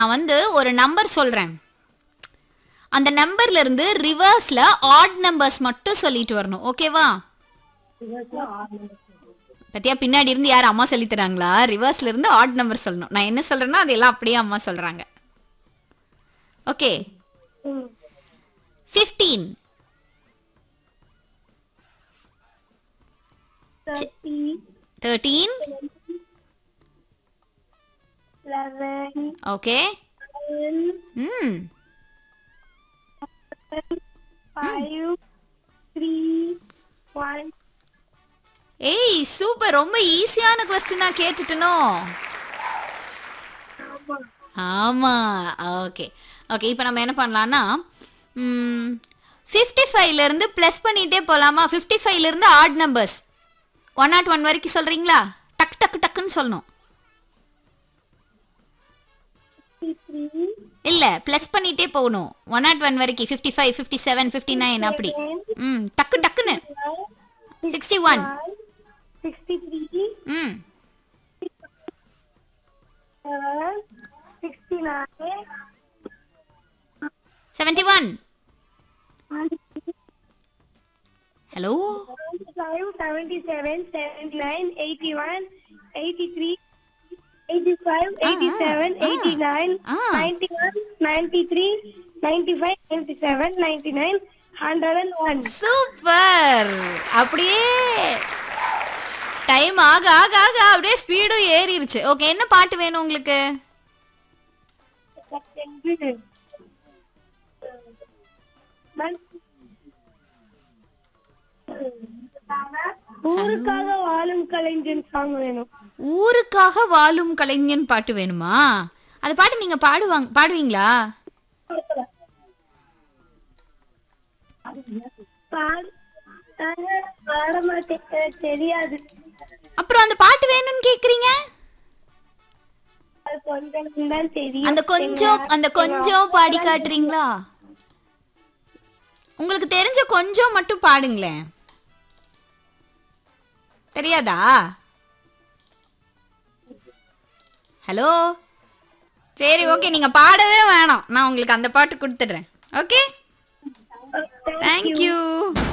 நான் வந்து ஒரு நம்பர் சொல்றேன் அந்த நம்பர்ல இருந்து ரிவர்ஸ்ல ஆட் நம்பர்ஸ் மட்டும் சொல்லிட்டு வரணும் ஓகேவா பத்தியா பின்னாடி இருந்து யார் அம்மா சொல்லி தராங்களா ரிவர்ஸ்ல இருந்து ஆட் நம்பர் சொல்லணும் நான் என்ன சொல்றேன்னா அது எல்லாம் அப்படியே அம்மா சொல்றாங்க ஓகே ம். Fifteen thirty, thirteen eleven, okay twelve, ம் five, three, one. ஏய் சூப்பர் ரொம்ப ஈஸியான கொஸ்டினா கேட்டுட்டனோ ஆமா. ஆமா ஓகே ஓகே இப்போ நம்ம என்ன பண்ணலாம்னா ஃபிஃப்டி ஃபைவ்லேருந்து ப்ளஸ் பண்ணிகிட்டே போகலாமா ஃபிஃப்டி ஃபைவ்லேருந்து odd numbers one nought one வரைக்கும் சொல்கிறீங்களா டக்கு டக்கு டக்குன்னு சொல்லணும் Fifty-three, இல்லை ப்ளஸ் பண்ணிகிட்டே போகணும் ஒன் நாட் ஒன் வரைக்கும் fifty five fifty seven fifty nine அப்படி ம் டக்கு டக்குன்னு சிக்ஸ்டி ஒன் sixty-three, ம் seven, sixty-nine, seventy one hello seventy-five, seventy-seven, seventy-nine, eighty-one, eighty-three, eighty-five, eighty-seven, ah. eighty-nine, Ah. ninety-one, ninety-three, ninety-five, ninety-seven, ninety-nine, hundred and one. Super அப்படியே time ஆக ஆக ஆக அப்படியே ஸ்பீடும் ஏறிடுச்சு ஓகே என்ன பாட்டு வேணும் உங்களுக்கு ஊருக்காக வாழும் கலைஞன் சாங் வேணும் ஊருக்காக வாழும் கலைஞன் பாட்டு வேணுமா அந்த பாட்டு நீங்க பாடுவாங்க பாடுவீங்களா பாட- நாங்க பாட மாட்டேன் எனக்கு தெரியாது அப்புறம் அந்த பாட்டு வேணும்னு கேக்குறீங்க அது கொஞ்சம் தான் தெரியும் அந்த கொஞ்சம் அந்த கொஞ்சம் பாடி காட்டுறீங்களா உங்களுக்கு தெரிஞ்ச கொஞ்சம் மட்டும் பாடுங்களேன் தெரியாதா ஹலோ சரி ஓகே நீங்க பாடவே வேணாம் நான் உங்களுக்கு அந்த பாட்டு கொடுத்துடுறேன் ஓகே தேங்க்யூ